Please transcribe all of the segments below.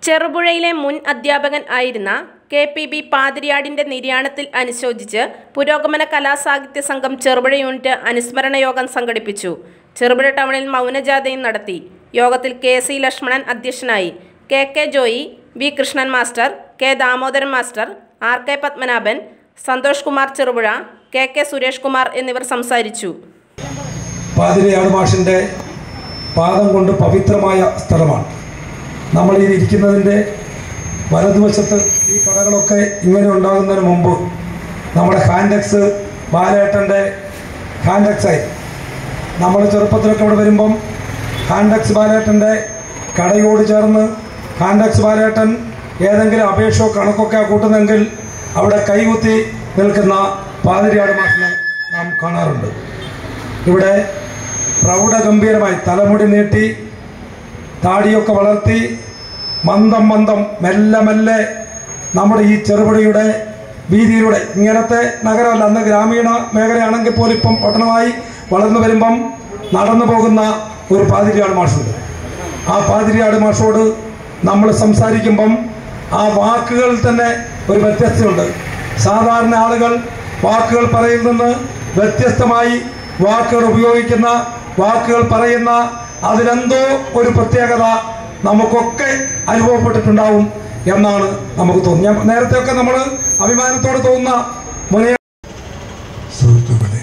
ചെറുപുഴയിലെ മുൻ അധ്യാപകൻ ആയിരുന്ന കെ പി ബി പാതിരിയാടിന്റെ നിര്യാണത്തിൽ അനുശോചിച്ച് പുരോഗമന കലാസാഹിത്യ സംഘം ചെറുപുഴ യൂണിറ്റ് അനുസ്മരണ യോഗം സംഘടിപ്പിച്ചു ചെറുപുഴ ടൗണിൽ മൗനജാഥയും നടത്തി യോഗത്തിൽ കെ സി ലക്ഷ്മണൻ അധ്യക്ഷനായി K K Joy V Krishnan master K Damodaran master R K Padmanabhan Santhosh Kumar Cherupuzha K K Suresh Kumar എന്നിവർ സംസാരിച്ചു പാതിരിയാട് മാഷിൻ്റെ പാദം കൊണ്ട് പവിത്രമായ സ്ഥലമാണ് നമ്മൾ ഈ ഇരിക്കുന്നതിൻ്റെ വലതുവശത്ത് ഈ കടകളൊക്കെ ഇങ്ങനെ ഉണ്ടാകുന്നതിന് മുമ്പ് നമ്മുടെ ഹാൻഡെക്സ് ബാലേട്ടൻ്റെ ഹാൻഡെക്സ് ആയി നമ്മൾ ചെറുപ്പത്തിലൊക്കെ ഇവിടെ വരുമ്പം ഹാൻഡെക്സ് ബാലേട്ടൻ്റെ കടയോട് ചേർന്ന് ഹാൻഡെക്സ് ബാലേട്ടൻ ഏതെങ്കിലും അപേക്ഷയോ കണക്കൊക്കെ കൂട്ടുന്നെങ്കിൽ അവിടെ കൈകുത്തി നിൽക്കുന്ന പാതിരിയാട് മാഷിനെ നാം കാണാറുണ്ട് ഇവിടെ പ്രൗഢഗംഭീരമായി തലമുടി നീട്ടി താടിയൊക്കെ വളർത്തി മന്ദം മന്ദം മെല്ലെ മെല്ലെ നമ്മുടെ ഈ ചെറുപുഴയുടെ വീതിയിലൂടെ ഇങ്ങനത്തെ നഗരമല്ല അന്ന് ഗ്രാമീണ മേഖലയാണെങ്കിൽ പോലും ഇപ്പം പട്ടണമായി വളർന്നു വരുമ്പം നടന്നു പോകുന്ന ഒരു പാതിരിയാട് മാഷുണ്ട് ആ പാതിരിയാട് മാഷോട് നമ്മൾ സംസാരിക്കുമ്പം ആ വാക്കുകളിൽ തന്നെ ഒരു വ്യത്യസ്തമുണ്ട് സാധാരണ ആളുകൾ വാക്കുകൾ പറയുന്നത് വ്യത്യസ്തമായി വാക്കുകൾ ഉപയോഗിക്കുന്ന വാക്കുകൾ പറയുന്ന അതിലെന്തോ ഒരു പ്രത്യേകത നമുക്കൊക്കെ അനുഭവപ്പെട്ടിട്ടുണ്ടാവും എന്നാണ് നമുക്ക് തോന്നുന്നത് ഞാൻ നേരത്തെയൊക്കെ നമ്മൾ അഭിമാനത്തോടെ തോന്നുന്ന മുനയ സുഹൃത്തുക്കളെ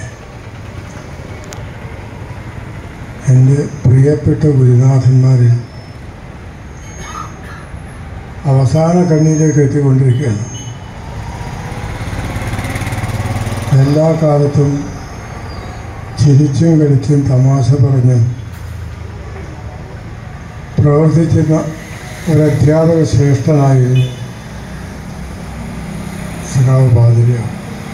എൻ്റെ പ്രിയപ്പെട്ട ഗുരുനാഥന്മാരിൽ അവസാന കണ്ണിലേക്ക് എത്തിക്കൊണ്ടിരിക്കുകയാണ് എല്ലാ കാലത്തും ചിരിച്ചും കളിച്ചും തമാശ പറഞ്ഞും പ്രവർത്തിക്കുന്ന ഒരു അധ്യാപക ശ്രേഷ്ഠനായിരുന്നു സഖാവ് പാതിരിയാണ്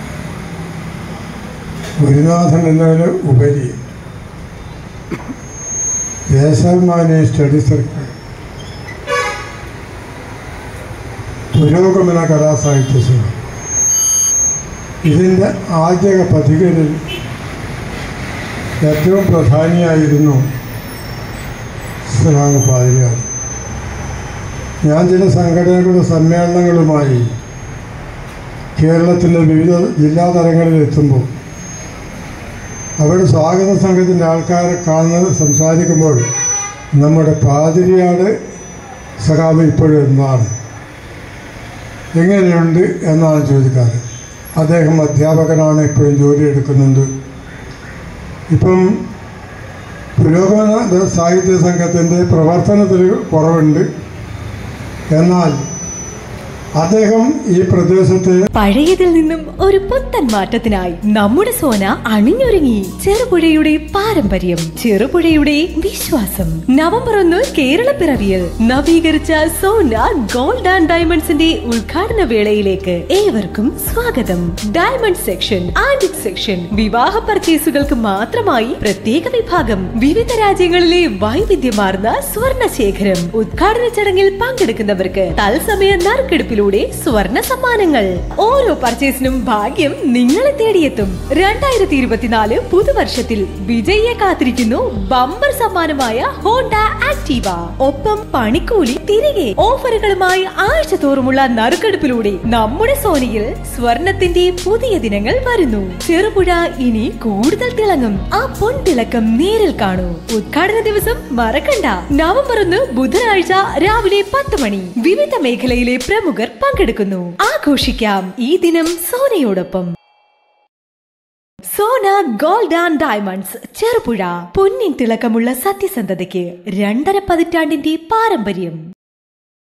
ഗുരുനാഥൻ എന്നതിന് ഉപരി ദേശാഭിമാനി സ്റ്റഡി സർക്കിൾ പുരോഗമന കലാസാഹിത്യ സംഘം ഇതിൻ്റെ ആദ്യ പഥികരിൽ ഏറ്റവും പ്രധാനിയായിരുന്നു ശ്രീറാം പാതിരിയാണ് ഞാൻ ചില സംഘടനകളുടെ സമ്മേളനങ്ങളുമായി കേരളത്തിൻ്റെ വിവിധ ജില്ലാ തലങ്ങളിൽ എത്തുമ്പോൾ അവിടെ സ്വാഗത സംഘത്തിൻ്റെ ആൾക്കാരെ കാണുന്നത് സംസാരിക്കുമ്പോൾ നമ്മുടെ പാതിരിയാട് സഖാബ് ഇപ്പോഴും എന്താണ് എങ്ങനെയുണ്ട് എന്നാണ് ചോദിക്കാറ് അദ്ദേഹം അധ്യാപകനാണ് ഇപ്പോഴും ജോലി എടുക്കുന്നുണ്ട് ഇപ്പം പുരോഗമന സാഹിത്യ സംഘത്തിൻ്റെ പ്രവർത്തനത്തിൽ കുറവുണ്ട് എന്നാൽ അദ്ദേഹം ഈ പ്രദേശത്തെ പഴയതിൽ നിന്നും ഒരു പുത്തൻ മാറ്റത്തിനായി നമ്മുടെ സോന അണിഞ്ഞൊരുങ്ങി ചെറുപുഴയുടെ പാരമ്പര്യം ചെറുപുഴയുടെ വിശ്വാസം നവംബർ ഒന്ന് കേരള പിറവിയിൽ നവീകരിച്ച സോന ഗോൾഡ് ആൻഡ് ഡയമണ്ട്സിന്റെ ഉദ്ഘാടന വേളയിലേക്ക് ഏവർക്കും സ്വാഗതം ഡയമണ്ട് സെക്ഷൻ ആന്റിക് സെക്ഷൻ വിവാഹ പർച്ചേസുകൾക്ക് മാത്രമായി പ്രത്യേക വിഭാഗം വിവിധ രാജ്യങ്ങളിലെ വൈവിധ്യമാർന്ന സ്വർണ ശേഖരം ഉദ്ഘാടന ചടങ്ങിൽ പങ്കെടുക്കുന്നവർക്ക് തത്സമയ നറുക്കെടുപ്പിലൂടെ സ്വർണ സമ്മാനങ്ങൾ ഓരോ പർച്ചേസിനും ഭാഗ്യം നിങ്ങളെ തേടിയെത്തും രണ്ടായിരത്തി ഇരുപത്തിനാല് പുതുവർഷത്തിൽ വിജയിയെ കാത്തിരിക്കുന്നു ബമ്പർ സമ്മാനമായ ഹോണ്ട ആക്റ്റീവ ഒപ്പം പണിക്കൂലി തിരികെ ഓഫറുകളുമായി ആഴ്ച തോറുമുള്ള നറുക്കെടുപ്പിലൂടെ നമ്മുടെ സോനിയിൽ സ്വർണത്തിന്റെ പുതിയ ദിനങ്ങൾ വരുന്നു ചെറുപുഴ ഇനി കൂടുതൽ തിളങ്ങും ആ പൊൻ തിളക്കം നേരിൽ കാണൂ ഉദ്ഘാടന ദിവസം മറക്കണ്ട നവംബർ ഒന്ന് ബുധനാഴ്ച രാവിലെ പത്ത് മണി വിവിധ മേഖലയിലെ പ്രമുഖർ പങ്കെടുക്കുന്നു ആഘോഷിക്കാം ഈ ദിനം സോനയോടൊപ്പം Sona gold and diamonds Cherupuzha പൊന്നിൻ തിളക്കമുള്ള സത്യസന്ധതയ്ക്ക് രണ്ടര പതിറ്റാണ്ടിന്റെ പാരമ്പര്യം